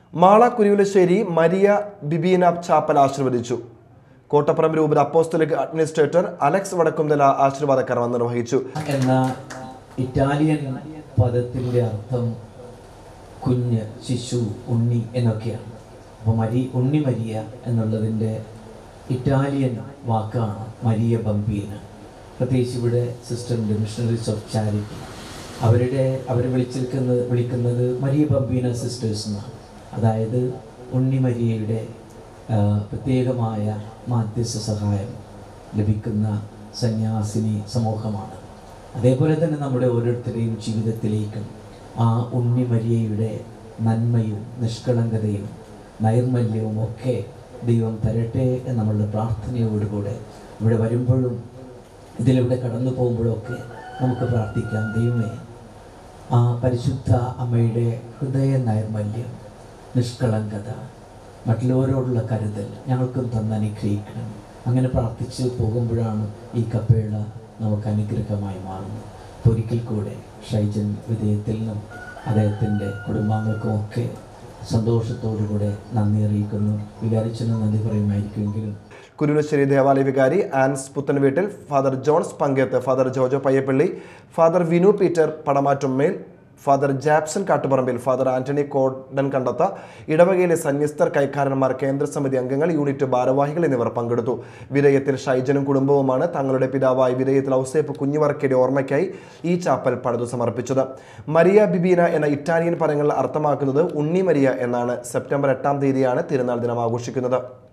Mala Kuruvilassery Maria Bambina chapel ആശീർവദിച്ചു കോട്ടപ്പുറം രൂപത apostolic administrator Alex Vadakkumthala ആശീർവാദ കർമ്മം നിർവഹിച്ചു എന്ന ഇറ്റാലിയൻ പദത്തിൻ്റെ അർത്ഥം കുഞ്ഞ് ശിശു ഉണ്ണി എന്നൊക്കെയാണ് അപ്പോൾ മരി ഉണ്ണി മരിയ എന്നുള്ളതിൻ്റെ ഇറ്റാലിയൻ വാക്കാണ് മരിയ ബംബീന പ്രത്യേകിച്ച് ഇവിടെ സിസ്റ്ററിൻ്റെ മിഷണറീസ് ഓഫ് ചാരിറ്റി അവരുടെ അവർ വിളിച്ചിരിക്കുന്നത് വിളിക്കുന്നത് മരിയ ബംബീന സിസ്റ്റേഴ്സ് എന്നാണ് അതായത് ഉണ്ണി മരിയയുടെ ആ, പ്രത്യേകമായ മാധ്യസ്ഥ സഹായം ലഭിക്കുന്ന സന്യാസിനി സമൂഹമാണ് അതേപോലെ തന്നെ നമ്മുടെ ഓരോരുത്തരുടെയും ജീവിതത്തിലേക്കും ആ ഉണ്ണി മരിയയുടെ നന്മയും നിഷ്കളങ്കതയും നൈർമല്യവും ഒക്കെ ദൈവം തരട്ടെ എന്ന് നമ്മളുടെ പ്രാർത്ഥനയോടുകൂടെ ഇവിടെ വരുമ്പോഴും ഇതിലൂടെ കടന്നു പോകുമ്പോഴൊക്കെ നമുക്ക് പ്രാർത്ഥിക്കാം ദൈവമേ ആ പരിശുദ്ധ അമ്മയുടെ ഹൃദയ നൈർമല്യം നിഷ്കളങ്കത മറ്റുള്ളവരോടുള്ള കരുതൽ ഞങ്ങൾക്കും തന്ന് അനുഗ്രഹിക്കണം അങ്ങനെ പ്രാർത്ഥിച്ച് പോകുമ്പോഴാണ് ഈ കപ്പേള നമുക്ക് അനുഗ്രഹമായി മാറുന്നത് അപ്പോൾ ഒരിക്കൽ കൂടെ ഷൈജൻ വിധേയത്തിൽ നിന്നും അദ്ദേഹത്തിൻ്റെ കുടുംബാംഗങ്ങൾക്കും ഒക്കെ സന്തോഷത്തോടുകൂടെ നന്ദി അറിയിക്കുന്നു വികാരിച്ചനും നന്ദി പറയുമായിരിക്കുമെങ്കിലും കുരുവിലശ്ശേരി ദേവാലയ വികാരി ആൻസ് Puthenveettil father Johns Panketh father Jojo Payyappilly father Vinu Peter Padamattummel father Japson Kattuparambil father Antony Kodan Kandath ഇടവകയിലെ സന്യസ്തർ കൈക്കാരന്മാർ കേന്ദ്രസമിതി അംഗങ്ങൾ യൂണിറ്റ് ഭാരവാഹികൾ എന്നിവർ പങ്കെടുത്തു വിരയത്തിൽ ഷൈജനും കുടുംബവുമാണ് തങ്ങളുടെ പിതാവായി വിരയത്തിൽ ഔസേപ്പ് കുഞ്ഞുവർക്കയുടെ ഓർമ്മയ്ക്കായി ഈ ചാപ്പൽ പണിതു സമർപ്പിച്ചത് മരിയ ബിബീന എന്ന ഇറ്റാലിയൻ പദങ്ങൾ അർത്ഥമാക്കുന്നത് ഉണ്ണി മരിയ എന്നാണ് സെപ്റ്റംബർ എട്ടാം തീയതിയാണ് തിരുനാൾ ദിനം ആഘോഷിക്കുന്നത്